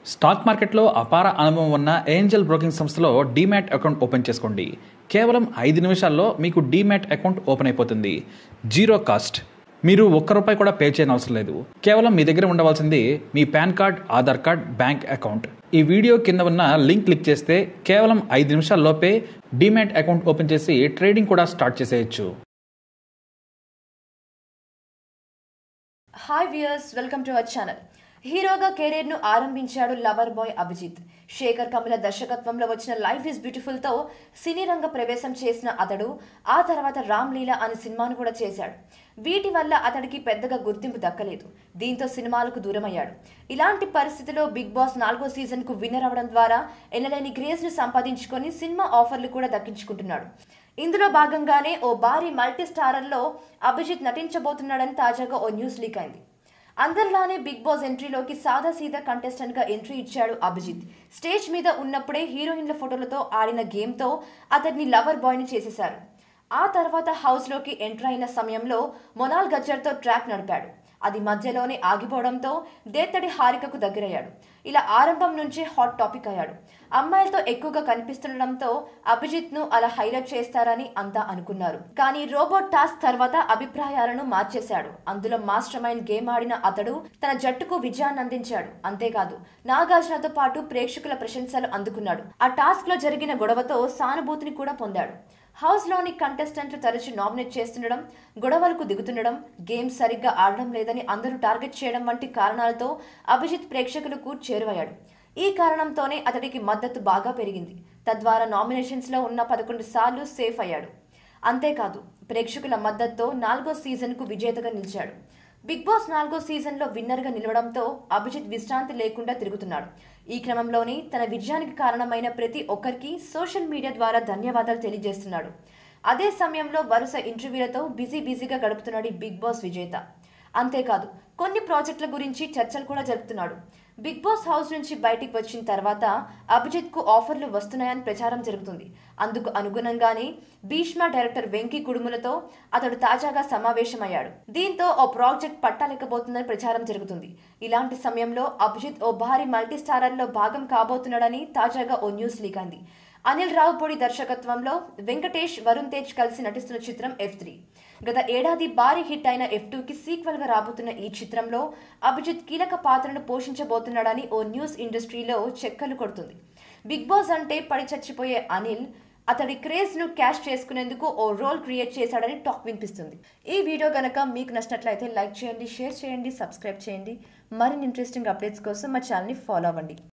stock మార్కెట్లో అపార అనుభవం ఉన్న ఏంజల్ బ్రోకింగ్ సంస్థలో డీమ్యాట్ అకౌంట్ ఓపెన్ చేసుకోండి కేవలం ఐదు నిమిషాల్లో మీకు డీమ్యాట్ అకౌంట్ ఓపెన్ అయిపోతుంది జీరో కాస్ట్ మీరు ఒక్క రూపాయి కూడా పే చేయని అవసరం లేదు కేవలం మీ దగ్గర ఉండవలసింది మీ PAN card Aadhaar card bank account ఈ వీడియో కింద ఉన్న లింక్ క్లిక్ చేస్తే కేవలం ఐదు నిమిషాల్లోపే డీమ్యాట్ అకౌంట్ ఓపెన్ చేసి ట్రేడింగ్ కూడా స్టార్ట్ చేసేయచ్చు hi viewers welcome to our channel హీరోగా కెరీర్ను ఆరంభించాడు లవర్ బాయ్ అభిజిత్ శేఖర్ కమల దర్శకత్వంలో వచ్చిన లైఫ్ ఇస్ బ్యూటిఫుల్తో సినీ రంగ ప్రవేశం చేసిన అతడు ఆ తర్వాత రామ్ లీలా అనే సినిమాను కూడా చేశాడు వీటి వల్ల అతడికి పెద్దగా గుర్తింపు దక్కలేదు దీంతో సినిమాలకు దూరమయ్యాడు ఇలాంటి పరిస్థితిలో బిగ్ బాస్ నాలుగో సీజన్కు విన్నర్ అవడం ద్వారా ఎనలేని క్రేజ్ను సంపాదించుకొని సినిమా ఆఫర్లు కూడా దక్కించుకుంటున్నాడు ఇందులో భాగంగానే ఓ భారీ మల్టీ స్టారర్లో అభిజిత్ నటించబోతున్నాడని తాజాగా ఓ న్యూస్ లీక్ అయింది అందరిలానే బిగ్ బాస్ ఎంట్రీలోకి సాదా సీదా కంటెస్టెంట్ గా ఎంట్రీ ఇచ్చాడు అభిజిత్ స్టేజ్ మీద ఉన్నప్పుడే హీరోయిన్ల ఫోటోలతో ఆడిన గేమ్తో అతన్ని లవర్ బాయ్ని చేసేశారు ఆ తర్వాత హౌస్లోకి ఎంటర్ అయిన సమయంలో మొనాల్ గజ్జర్తో ట్రాక్ నడిపాడు అది మధ్యలోనే ఆగిపోవడంతో దేత్తడి హారికకు దగ్గరయ్యాడు ఇలా ఆరంభం నుంచే హాట్ టాపిక్ అయ్యాడు అమ్మాయిలతో ఎక్కువగా కనిపిస్తుండడంతో అభిజిత్ ను అలా హైలైట్ చేస్తారని అంతా అనుకున్నారు కానీ రోబోట్ టాస్క్ తర్వాత అభిప్రాయాలను మార్చేశాడు అందులో మాస్టర్ మైండ్ గేమ్ ఆడిన అతడు తన జట్టుకు విజయాన్ని అందించాడు అంతేకాదు నాగార్జునతో పాటు ప్రేక్షకుల ప్రశంసలు అందుకున్నాడు ఆ టాస్క్ లో జరిగిన గొడవతో సానుభూతిని కూడా పొందాడు హౌస్లోని కంటెస్టెంట్లు తరచు నామినేట్ చేస్తుండడం గొడవలకు దిగుతుండడం గేమ్ సరిగ్గా ఆడడం లేదని అందరూ టార్గెట్ చేయడం వంటి కారణాలతో అభిజిత్ ప్రేక్షకులకు చేరువయ్యాడు ఈ కారణంతోనే అతడికి మద్దతు బాగా పెరిగింది తద్వారా నామినేషన్స్లో ఉన్న పదకొండు సార్లు సేఫ్ అయ్యాడు అంతేకాదు ప్రేక్షకుల మద్దతుతో నాలుగో సీజన్కు విజేతగా నిలిచాడు బిగ్ బాస్ నాలుగో సీజన్లో విన్నర్గా నిలవడంతో అభిజిత్ విశ్రాంతి లేకుండా తిరుగుతున్నాడు ఈ క్రమంలోనే తన విజయానికి కారణమైన ప్రతి ఒక్కరికి సోషల్ మీడియా ద్వారా ధన్యవాదాలు తెలియజేస్తున్నాడు అదే సమయంలో వరుస ఇంటర్వ్యూలతో బిజీ బిజీగా గడుపుతున్నాడు ఈ బిగ్ బాస్ విజేత అంతేకాదు కొన్ని ప్రాజెక్టుల గురించి చర్చలు కూడా జరుపుతున్నాడు బిగ్ బాస్ హౌస్ నుంచి బయటికి వచ్చిన తర్వాత అభిజిత్ కు ఆఫర్లు వస్తున్నాయని ప్రచారం జరుగుతుంది అందుకు అనుగుణంగానే భీష్మ డైరెక్టర్ వెంకీ కుడుములతో అతడు తాజాగా సమావేశమయ్యాడు దీంతో ఓ ప్రాజెక్ట్ పట్టాలేకపోతుందని ప్రచారం జరుగుతుంది ఇలాంటి సమయంలో అభిజిత్ ఓ భారీ మల్టీ స్టారర్లో భాగం కాబోతున్నాడని తాజాగా ఓ న్యూస్ లీక్ అయింది అనిల్ రావుపూడి దర్శకత్వంలో వెంకటేష్ వరుణ్ తేజ్ కలిసి నటిస్తున్న చిత్రం ఎఫ్ త్రీ గత ఏడాది భారీ హిట్ అయిన ఎఫ్ టూకి సీక్వెల్ గా రాబోతున్న ఈ చిత్రంలో అభిజిత్ కీలక పాత్రను పోషించబోతున్నాడని ఓ న్యూస్ ఇండస్ట్రీలో చెక్కలు కొడుతుంది బిగ్ బాస్ అంటే పడి చచ్చిపోయే అనిల్ అతడి క్రేజ్ ను క్యాష్ చేసుకునేందుకు ఓ రోల్ క్రియేట్ చేశాడని టాక్ వినిపిస్తుంది ఈ వీడియో గనక మీకు నచ్చినట్లయితే లైక్ చేయండి షేర్ చేయండి సబ్స్క్రైబ్ చేయండి మరిన్ని ఇంట్రెస్టింగ్ అప్డేట్స్ కోసం మా ఛానల్ని ఫాలో అవ్వండి